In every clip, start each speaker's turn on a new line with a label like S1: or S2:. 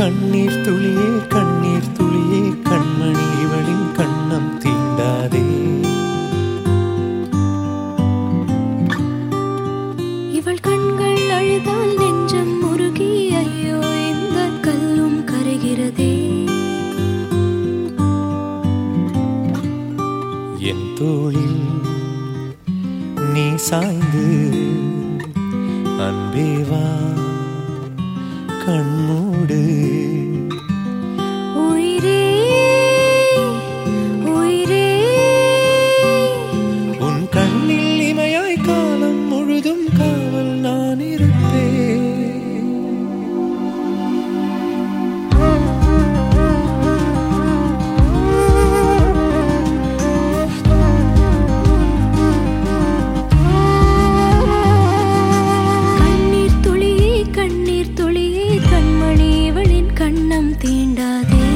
S1: கண்ணீர் துளியே கண்ணீர் துளியே கண்மணி இவளின் கண்ணம் தீண்டாதே
S2: இவள் கண்கள் அழுதால் நெஞ்சம் முருகி ஐயோ இந்த கல்லும் கரைகிறதே
S1: என் தோளில் நீ சாய்ந்து அன்பே வா கண்மூடு
S2: உயிரே உயிரே
S1: உன் கண்ணில் இமையாய் காலம் முழுதும் காவல் நான் இருப்பேன்
S2: கண்ணீர் துளியே கண்ணீர் துளியே கண்மணி இவளின் கண்ணம் தீண்டாதே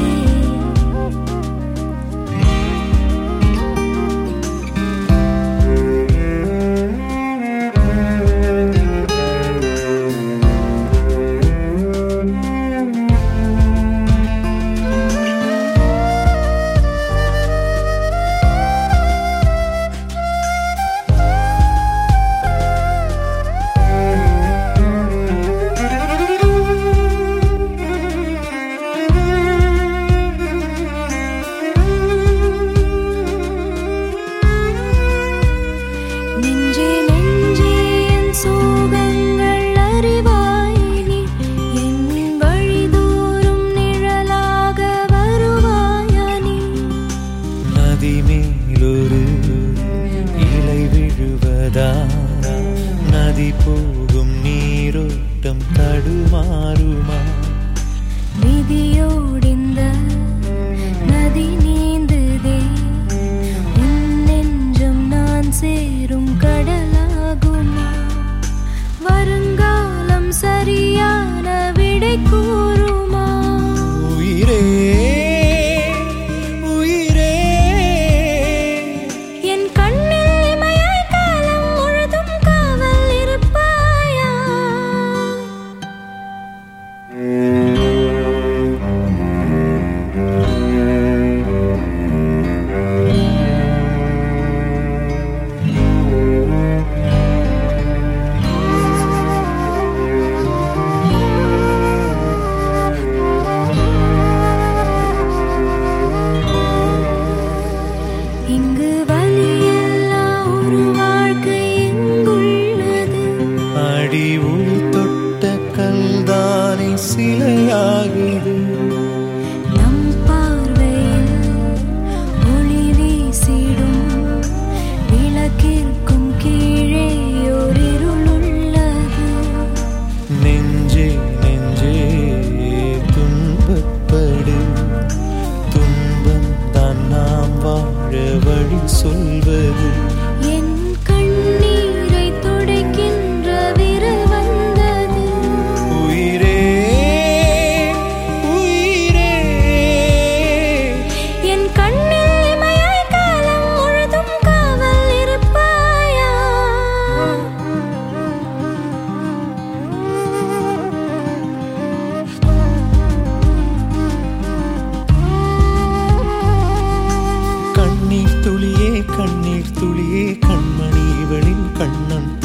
S2: நெஞ்சே நெஞ்சே என் சோகங்கள் அறிவாய் நீ என் வழிதோறும் நிழலாக வருவாயா நீ
S1: நதி மேலொரு இலை விழுவதா நதி போகும் நீரோட்டம் தடுமாறுமா
S2: விதியோடிந்த நதி நீந்துதே உன் நெஞ்சம் நான் சேரும் கடலாகுமா வருங்காலம் சரியான விடை கூறுமா
S1: உயிரே உயிரே
S2: என் கண்ணில் இமையாய் காலம் முழுதும் காவல் இருப்பாயா இங்கு வலியெல்லாம் ஒரு வாழ்க்கை எங்குள்ளது
S1: அடி ஒளி தொட்ட கல்தானே சிலையாகுது
S2: நம் பார்வையில் ஒளி வீசிடும் விளக்கிற்கும் கீழே ஓர் இருள் உள்ளது
S1: நெஞ்சே நெஞ்சே துன்பப்படு துன்பம் தான் நாம் வாழ வழி சொல்வது
S2: என் கண்ணீரை துடைக்கின்ற விரல் வந்தது
S1: உயிரே உயிரே
S2: என் கண்ணில் இமையாய் காலம் முழுதும் காவல் இருப்பாயா
S1: கண்ணீர் துளியே கண்ணீர் துளியே கண்மணி இவளின் கண்ணம்